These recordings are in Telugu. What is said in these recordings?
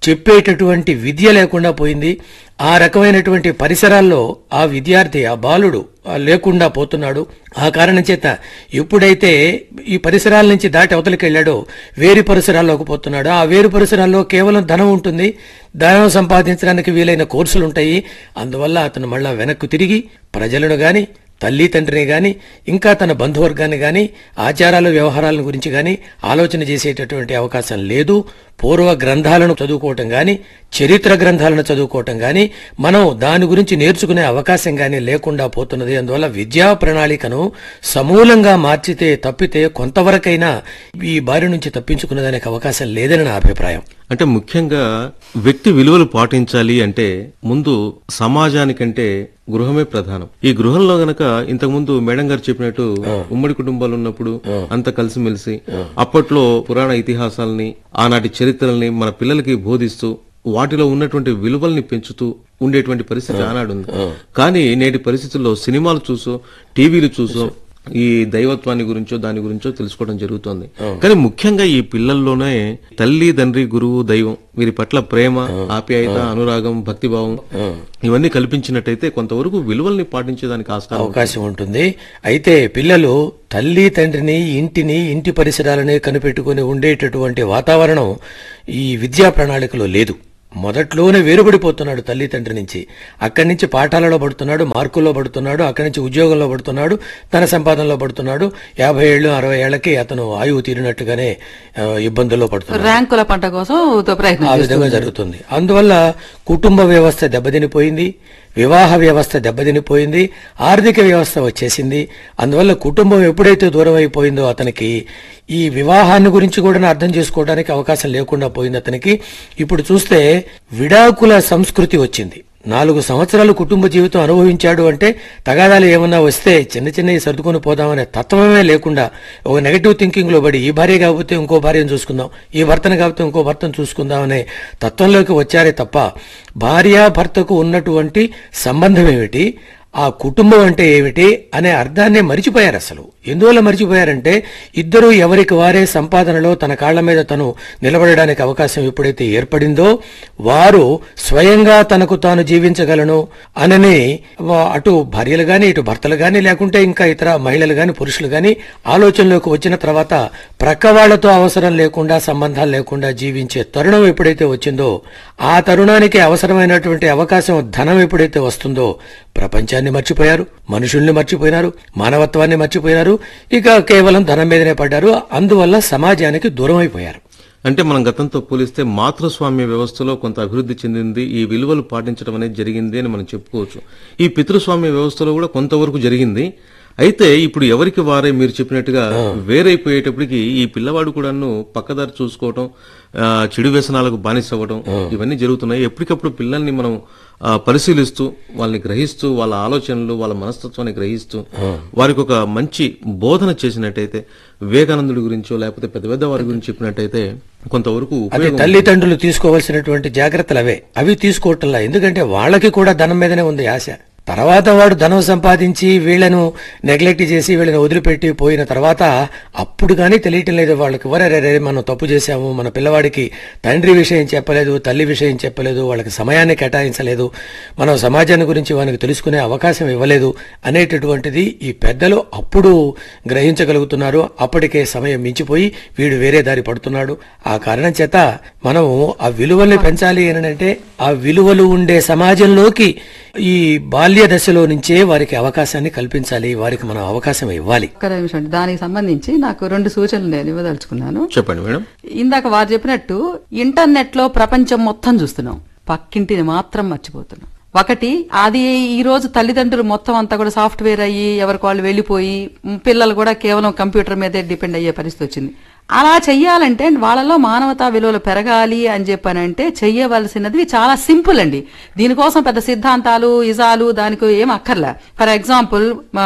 చెప్పేటటువంటి విద్య లేకుండా పోయింది ఆ రకమైనటువంటి పరిసరాల్లో ఆ విద్యార్థి ఆ బాలుడు ఆ లేకుండా పోతున్నాడు ఆ కారణం చేత ఎప్పుడైతే ఈ పరిసరాల నుంచి దాటి అవతలికి వెళ్ళాడో వేరు పరిసరాల్లోకి పోతున్నాడు ఆ వేరు పరిసరాల్లో కేవలం ధనం ఉంటుంది ధనం సంపాదించడానికి వీలైన కోర్సులు ఉంటాయి అందువల్ల అతను మళ్ళా వెనక్కు తిరిగి ప్రజలను గాని తల్లి తండ్రిని గాని ఇంకా తన బంధువర్గాన్ని గాని ఆచారాలు వ్యవహారాల గురించి గాని ఆలోచన చేసేటటువంటి అవకాశం లేదు పూర్వ గ్రంథాలను చదువుకోవటం గాని చరిత్ర గ్రంథాలను చదువుకోవటం గాని మనం దాని గురించి నేర్చుకునే అవకాశం గాని లేకుండా పోతున్నది అందువల్ల విద్యా ప్రణాళికను సమూలంగా మార్చితే తప్పితే కొంతవరకైనా ఈ బారి నుంచి తప్పించుకునేదానికి అవకాశం లేదని నా అభిప్రాయం అంటే ముఖ్యంగా వ్యక్తి విలువలు పాటించాలి అంటే ముందు సమాజానికంటే గృహమే ప్రధానం ఈ గృహంలో గనక ఇంతకుముందు మేడం గారు చెప్పినట్టు ఉమ్మడి కుటుంబాలు ఉన్నప్పుడు అంత కలిసిమెలిసి అప్పట్లో పురాణ ఇతిహాసాలని ఆనాటి చరిత్రల్ని మన పిల్లలకి బోధిస్తూ వాటిలో ఉన్నటువంటి విలువల్ని పెంచుతూ ఉండేటువంటి పరిస్థితి ఆనాడు ఉంది కానీ నేటి పరిస్థితుల్లో సినిమాలు చూసో టీవీలు చూసో ఈ దైవత్వాన్ని గురించో దాని గురించో తెలుసుకోవడం జరుగుతోంది కానీ ముఖ్యంగా ఈ పిల్లల్లోనే తల్లి తండ్రి గురువు దైవం వీరి పట్ల ప్రేమ ఆప్యాయత అనురాగం భక్తిభావం ఇవన్నీ కల్పించినట్టయితే కొంతవరకు విలువల్ని పాటించేదానికి ఆస్కారం అవకాశం ఉంటుంది అయితే పిల్లలు తల్లి తండ్రిని ఇంటిని ఇంటి పరిసరాలని కనిపెట్టుకుని ఉండేటటువంటి వాతావరణం ఈ విద్యా ప్రణాళికలో లేదు మొదట్లోనే వేరుపడిపోతున్నాడు తల్లి తండ్రి నుంచి అక్కడి నుంచి పాఠాలలో పడుతున్నాడు మార్కుల్లో పడుతున్నాడు అక్కడి నుంచి ఉద్యోగంలో పడుతున్నాడు తన సంపాదనలో పడుతున్నాడు యాభై ఏళ్ళు అరవై ఏళ్లకి అతను ఆయువు తీరినట్టుగానే ఆ, ఇబ్బందుల్లో పడుతున్నాడు ర్యాంకుల పంట కోసం ప్రయత్నం ఆ విధంగా జరుగుతుంది అందువల్ల కుటుంబ వ్యవస్థ దెబ్బతినిపోయింది వివాహ వ్యవస్థ దెబ్బతినిపోయింది ఆర్థిక వ్యవస్థ వచ్చేసింది అందువల్ల కుటుంబం ఎప్పుడైతే దూరం అయిపోయిందో అతనికి ఈ వివాహాన్ని గురించి కూడా అర్థం చేసుకోవడానికి అవకాశం లేకుండా పోయింది అతనికి ఇప్పుడు చూస్తే విడాకుల సంస్కృతి వచ్చింది నాలుగు సంవత్సరాలు కుటుంబ జీవితం అనుభవించాడు అంటే తగాదాలు ఏమన్నా వస్తే చిన్న చిన్నవి సర్దుకొని పోదామనే తత్వమే లేకుండా ఒక నెగటివ్ థింకింగ్ లో పడి ఈ భార్య కాకపోతే ఇంకో భార్యను చూసుకుందాం ఈ భర్తను కాకపోతే ఇంకో భర్తను చూసుకుందాం అనే తత్వంలోకి వచ్చారే తప్ప భార్య భర్తకు ఉన్నటువంటి సంబంధం ఏమిటి ఆ కుటుంబం అంటే ఏమిటి అనే అర్థాన్ని మరిచిపోయారు అసలు ఎందువల్ల మరిచిపోయారంటే ఇద్దరూ ఎవరికి వారే సంపాదనలో తన కాళ్ల మీద తను నిలబడడానికి అవకాశం ఎప్పుడైతే ఏర్పడిందో వారు స్వయంగా తనకు తాను జీవించగలను అనని వా- అటు భార్యలు గాని ఇటు భర్తలు గాని లేకుంటే ఇంకా ఇతర మహిళలు గాని పురుషులు గాని ఆలోచనలోకి వచ్చిన తర్వాత ప్రక్క వాళ్లతో అవసరం లేకుండా సంబంధాలు లేకుండా జీవించే తరుణం ఎప్పుడైతే వచ్చిందో ఆ తరుణానికి అవసరమైనటువంటి అవకాశం ధనం ఎప్పుడైతే వస్తుందో ప్రపంచాన్ని మర్చిపోయారు మనుషుల్ని మర్చిపోయినారు మానవత్వాన్ని మర్చిపోయినారు ఇక కేవలం ధనం మీదనే పడ్డారు అందువల్ల సమాజానికి దూరం అయిపోయారు అంటే మనం గతంతో పోలిస్తే మాతృస్వామ్య వ్యవస్థలో కొంత అభివృద్ధి చెందింది ఈ విలువలు పాటించడం అనేది జరిగింది అని మనం చెప్పుకోవచ్చు ఈ పితృస్వామ్య వ్యవస్థలో కూడా కొంతవరకు జరిగింది అయితే ఇప్పుడు ఎవరికి వారే మీరు చెప్పినట్టుగా వేరైపోయేటప్పటికి ఈ పిల్లవాడు కూడాను పక్కదారి చూసుకోవటం ఆ, చెడు వ్యసనాలకు బానిస అవ్వడం ఇవన్నీ జరుగుతున్నాయి ఎప్పటికప్పుడు పిల్లల్ని మనం ఆ, పరిశీలిస్తూ వాళ్ళని గ్రహిస్తూ వాళ్ళ ఆలోచనలు వాళ్ళ మనస్తత్వాన్ని గ్రహిస్తూ వారికి ఒక మంచి బోధన చేసినట్టయితే వివేకానందుడి గురించో లేకపోతే పెద్ద పెద్ద వారి గురించి చెప్పినట్టయితే కొంతవరకు అదే ఉపయోగం తల్లిదండ్రులు తీసుకోవాల్సినటువంటి జాగ్రత్తలు అవే అవి తీసుకోవటంలా ఎందుకంటే వాళ్ళకి కూడా ధనం మీదనే ఉంది ఆశ తర్వాత వాడు ధనం సంపాదించి వీళ్ళను నెగ్లెక్ట్ చేసి వీళ్ళని వదిలిపెట్టి పోయిన తర్వాత అప్పుడు కానీ తెలియటం లేదు వాళ్ళకి వరే రే మనం తప్పు చేశాము మన పిల్లవాడికి తండ్రి విషయం చెప్పలేదు తల్లి విషయం చెప్పలేదు వాళ్ళకి సమయాన్ని కేటాయించలేదు మనం సమాజాన్ని గురించి వానికి తెలుసుకునే అవకాశం ఇవ్వలేదు అనేటటువంటిది ఈ పెద్దలు అప్పుడు గ్రహించగలుగుతున్నారు అప్పటికే సమయం మించిపోయి వీడు వేరే దారి పడుతున్నాడు ఆ కారణం చేత మనం ఆ విలువల్ని పెంచాలి అని అంటే ఆ విలువలు ఉండే సమాజంలోకి ఈ బాల్య దశలో నుంచే వారికి అవకాశాన్ని కల్పించాలి వారికి మనం అవకాశం ఇవ్వాలి ఒక్క నిమిషం అండి. దానికి సంబంధించి నాకు రెండు సూచనలు నేను ఇవ్వదలుచుకున్నాను చెప్పండి మేడం ఇందాక వారు చెప్పినట్టు ఇంటర్నెట్ లో ప్రపంచం మొత్తం చూస్తున్నాం పక్కింటిని మాత్రం మర్చిపోతున్నాం ఒకటి అది ఈ రోజు తల్లిదండ్రులు మొత్తం అంతా కూడా సాఫ్ట్వేర్ అయ్యి ఎవరికి వాళ్ళు వెళ్ళిపోయి మ్, పిల్లలు కూడా కేవలం కంప్యూటర్ మీదే డిపెండ్ అయ్యే పరిస్థితి వచ్చింది అలా చెయ్యాలంటే వాళ్ళలో మానవతా విలువలు పెరగాలి అని చెప్పానంటే చెయ్యవలసినది చాలా సింపుల్ అండి దీనికోసం పెద్ద సిద్ధాంతాలు ఇజాలు దానికి ఏం అక్కర్లే ఫర్ ఎగ్జాంపుల్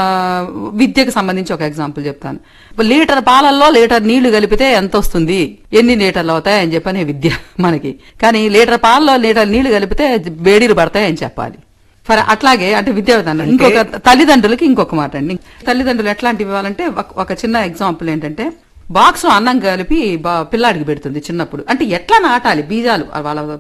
విద్యకు సంబంధించి ఒక ఎగ్జాంపుల్ చెప్తాను లీటర్ పాలల్లో లీటర్ నీళ్లు కలిపితే ఎంత వస్తుంది ఎన్ని లీటర్లు అవుతాయి అని చెప్పనే విద్య మనకి కానీ లీటర్ పాలలో లీటర్ నీళ్లు కలిపితే వేడిలు పడతాయని చెప్పాలి ఫర్ అట్లాగే అంటే విద్యా విధానం ఇంకొక తల్లిదండ్రులకి ఇంకొక మాట అండి తల్లిదండ్రులు ఎట్లాంటివి ఇవ్వాలంటే ఒక- ఒక చిన్న ఎగ్జాంపుల్ ఏంటంటే బాక్స్ లో అన్నం కలిపి బా- పిల్లాడికి పెడుతుంది చిన్నప్పుడు అంటే ఎట్లా నాటాలి బీజాలు వాళ్ళ